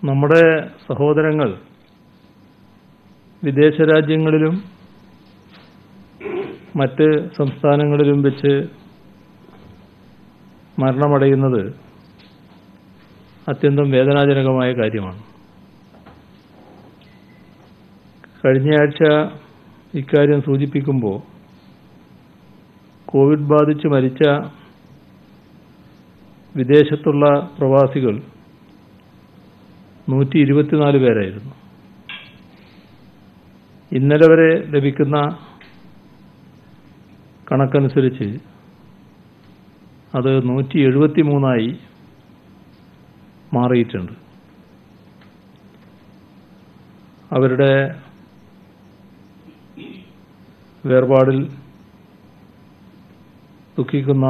നമ്മുടെ സഹോദരങ്ങൾ വിദേശ രാജ്യങ്ങളിലും മറ്റ് സംസ്ഥാനങ്ങളിലും വെച്ച് മരണമടയുന്നത് അത്യന്തം വേദനാജനകമായ കാര്യമാണ് കഴിഞ്ഞയാഴ്ച ഇക്കാര്യം സൂചിപ്പിക്കുമ്പോൾ കോവിഡ് ബാധിച്ച് മരിച്ച വിദേശത്തുള്ള പ്രവാസികൾ നൂറ്റി ഇരുപത്തിനാല് പേരായിരുന്നു ഇന്നലെ വരെ ലഭിക്കുന്ന കണക്കനുസരിച്ച് അത് നൂറ്റി എഴുപത്തി മൂന്നായി മാറിയിട്ടുണ്ട് അവരുടെ വേർപാടിൽ ദുഃഖിക്കുന്ന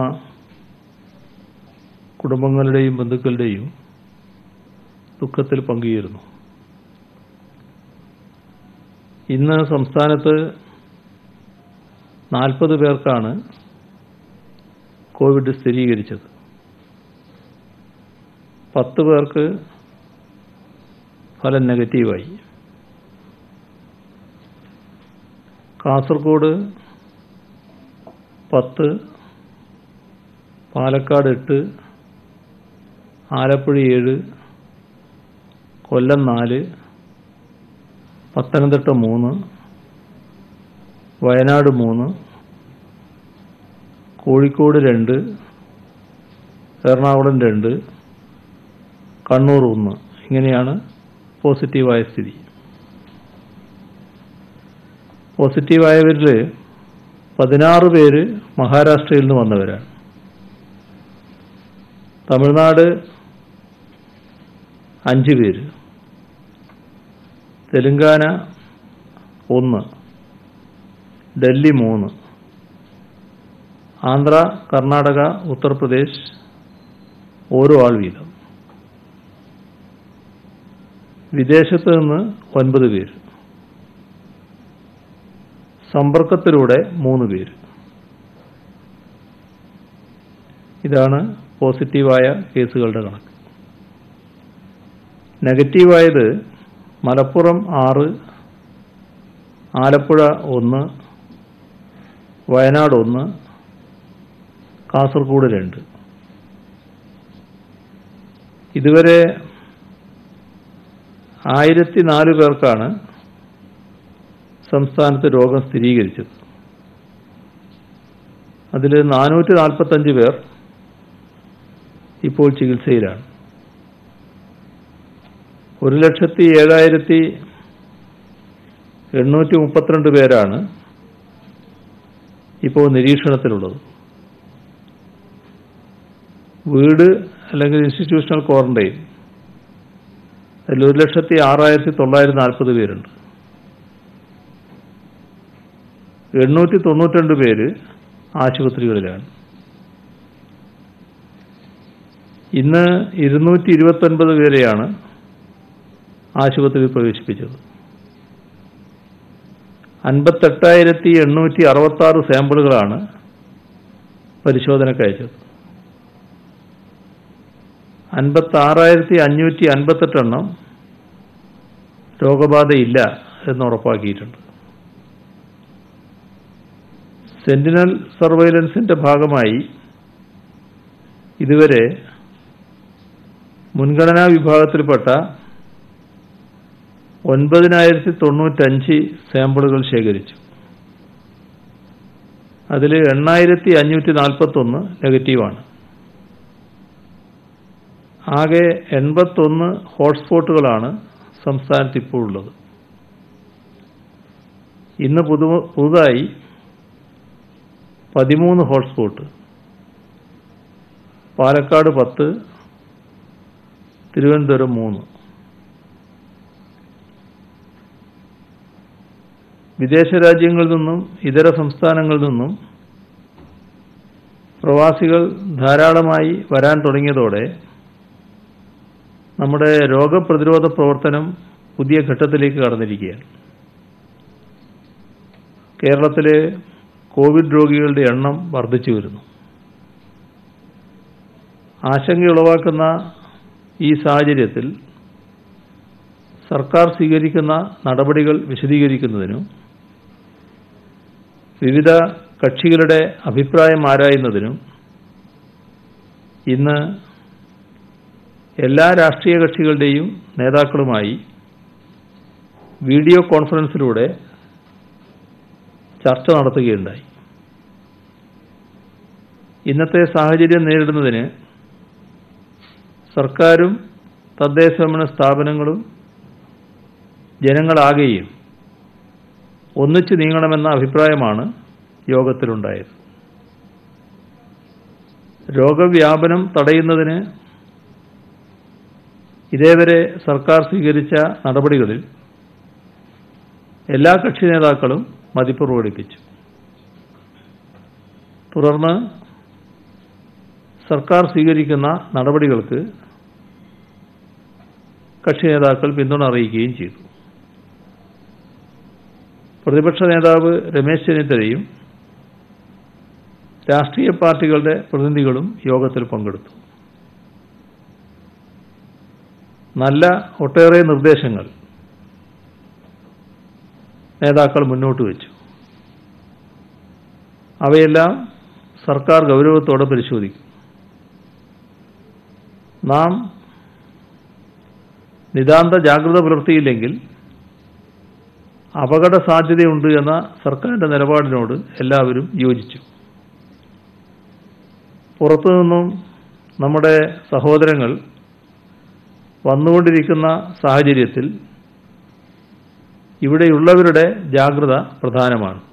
കുടുംബങ്ങളുടെയും ബന്ധുക്കളുടെയും ദുഃഖത്തിൽ പങ്കുചേരുന്നു ഇന്ന് സംസ്ഥാനത്ത് നാൽപ്പത് പേർക്കാണ് കോവിഡ് സ്ഥിരീകരിച്ചത് പത്ത് പേർക്ക് ഫലം നെഗറ്റീവായി കാസർഗോഡ് പത്ത് പാലക്കാട് എട്ട് ആലപ്പുഴ ഏഴ് കൊല്ലം നാല് പത്തനംതിട്ട മൂന്ന് വയനാട് മൂന്ന് കോഴിക്കോട് രണ്ട് എറണാകുളം രണ്ട് കണ്ണൂർ ഒന്ന് ഇങ്ങനെയാണ് പോസിറ്റീവായ സ്ഥിതി പോസിറ്റീവായവരിൽ പതിനാറ് പേര് മഹാരാഷ്ട്രയിൽ നിന്ന് വന്നവരാണ് തമിഴ്നാട് അഞ്ച് പേര് തെലുങ്കാന ഒന്ന് ഡൽഹി മൂന്ന് ആന്ധ്ര കർണാടക ഉത്തർപ്രദേശ് ഓരോ ആൾ വീതം വിദേശത്ത് നിന്ന് ഒൻപത് പേര് സമ്പർക്കത്തിലൂടെ മൂന്ന് പേര് ഇതാണ് പോസിറ്റീവായ കേസുകളുടെ കണക്ക് നെഗറ്റീവായത് മലപ്പുറം ആറ് ആലപ്പുഴ ഒന്ന് വയനാട് ഒന്ന് കാസർഗോഡ് രണ്ട് ഇതുവരെ ആയിരത്തി നാല് പേർക്കാണ് സംസ്ഥാനത്ത് രോഗം സ്ഥിരീകരിച്ചത് അതിൽ നാനൂറ്റി നാൽപ്പത്തഞ്ച് പേർ ഇപ്പോൾ ചികിത്സയിലാണ് ഒരു ലക്ഷത്തി ഏഴായിരത്തി എണ്ണൂറ്റി മുപ്പത്തിരണ്ട് പേരാണ് ഇപ്പോൾ നിരീക്ഷണത്തിലുള്ളത് വീട് അല്ലെങ്കിൽ ഇൻസ്റ്റിറ്റ്യൂഷണൽ ക്വാറന്റൈൻ അതിൽ ഒരു ലക്ഷത്തി ആറായിരത്തി തൊള്ളായിരത്തി നാൽപ്പത് പേരുണ്ട് എണ്ണൂറ്റി തൊണ്ണൂറ്റിരണ്ട് പേര് ആശുപത്രികളിലാണ് ഇന്ന് ഇരുന്നൂറ്റി ഇരുപത്തൊൻപത് പേരെയാണ് ആശുപത്രിയിൽ പ്രവേശിപ്പിച്ചത് അൻപത്തെട്ടായിരത്തി എണ്ണൂറ്റി അറുപത്തി ആറ് സാമ്പിളുകളാണ് പരിശോധനയ്ക്ക് അയച്ചത് അൻപത്താറായിരത്തി അഞ്ഞൂറ്റി അൻപത്തെട്ടെണ്ണം രോഗബാധയില്ല എന്ന് ഉറപ്പാക്കിയിട്ടുണ്ട് സെന്റിനൽ സർവൈലൻസിന്റെ ഭാഗമായി ഇതുവരെ മുൻഗണനാ വിഭാഗത്തിൽപ്പെട്ട ഒൻപതിനായിരത്തി തൊണ്ണൂറ്റഞ്ച് സാമ്പിളുകൾ ശേഖരിച്ചു അതിൽ എണ്ണായിരത്തി അഞ്ഞൂറ്റി നാൽപ്പത്തൊന്ന് നെഗറ്റീവാണ് ആകെ എൺപത്തൊന്ന് ഹോട്ട്സ്പോട്ടുകളാണ് സംസ്ഥാനത്ത് ഇപ്പോൾ ഉള്ളത് ഇന്ന് പുതു പുതുതായി പതിമൂന്ന് ഹോട്ട്സ്പോട്ട് പാലക്കാട് പത്ത് തിരുവനന്തപുരം മൂന്ന് വിദേശ രാജ്യങ്ങളിൽ നിന്നും ഇതര സംസ്ഥാനങ്ങളിൽ നിന്നും പ്രവാസികൾ ധാരാളമായി വരാൻ തുടങ്ങിയതോടെ നമ്മുടെ രോഗപ്രതിരോധ പ്രവർത്തനം പുതിയ ഘട്ടത്തിലേക്ക് കടന്നിരിക്കുകയാണ് കേരളത്തിലെ കോവിഡ് രോഗികളുടെ എണ്ണം വർദ്ധിച്ചു വരുന്നു ആശങ്കയുളവാക്കുന്ന ഈ സാഹചര്യത്തിൽ സർക്കാർ സ്വീകരിക്കുന്ന നടപടികൾ വിശദീകരിക്കുന്നതിനും വിവിധ കക്ഷികളുടെ അഭിപ്രായം ആരായുന്നതിനും ഇന്ന് എല്ലാ രാഷ്ട്രീയ കക്ഷികളുടെയും നേതാക്കളുമായി വീഡിയോ കോൺഫറൻസിലൂടെ ചർച്ച നടത്തുകയുണ്ടായി ഇന്നത്തെ സാഹചര്യം നേരിടുന്നതിന് സർക്കാരും തദ്ദേശ ഭരണ സ്ഥാപനങ്ങളും ജനങ്ങളാകെയും ഒന്നിച്ചു നീങ്ങണമെന്ന അഭിപ്രായമാണ് യോഗത്തിലുണ്ടായത് രോഗവ്യാപനം തടയുന്നതിന് ഇതേവരെ സർക്കാർ സ്വീകരിച്ച നടപടികളിൽ എല്ലാ കക്ഷി നേതാക്കളും മതിപ്പ് പ്രകടിപ്പിച്ചു തുടർന്ന് സർക്കാർ സ്വീകരിക്കുന്ന നടപടികൾക്ക് കക്ഷി നേതാക്കൾ പിന്തുണ അറിയിക്കുകയും ചെയ്തു പ്രതിപക്ഷ നേതാവ് രമേശ് ചെന്നിത്തലയും രാഷ്ട്രീയ പാർട്ടികളുടെ പ്രതിനിധികളും യോഗത്തിൽ പങ്കെടുത്തു നല്ല ഒട്ടേറെ നിർദ്ദേശങ്ങൾ നേതാക്കൾ മുന്നോട്ട് വെച്ചു അവയെല്ലാം സർക്കാർ ഗൗരവത്തോടെ പരിശോധിക്കും നാം നിതാന്ത ജാഗ്രത പുലർത്തിയില്ലെങ്കിൽ അപകട സാധ്യതയുണ്ട് എന്ന സർക്കാരിൻ്റെ നിലപാടിനോട് എല്ലാവരും യോജിച്ചു പുറത്തുനിന്നും നമ്മുടെ സഹോദരങ്ങൾ വന്നുകൊണ്ടിരിക്കുന്ന സാഹചര്യത്തിൽ ഇവിടെയുള്ളവരുടെ ജാഗ്രത പ്രധാനമാണ്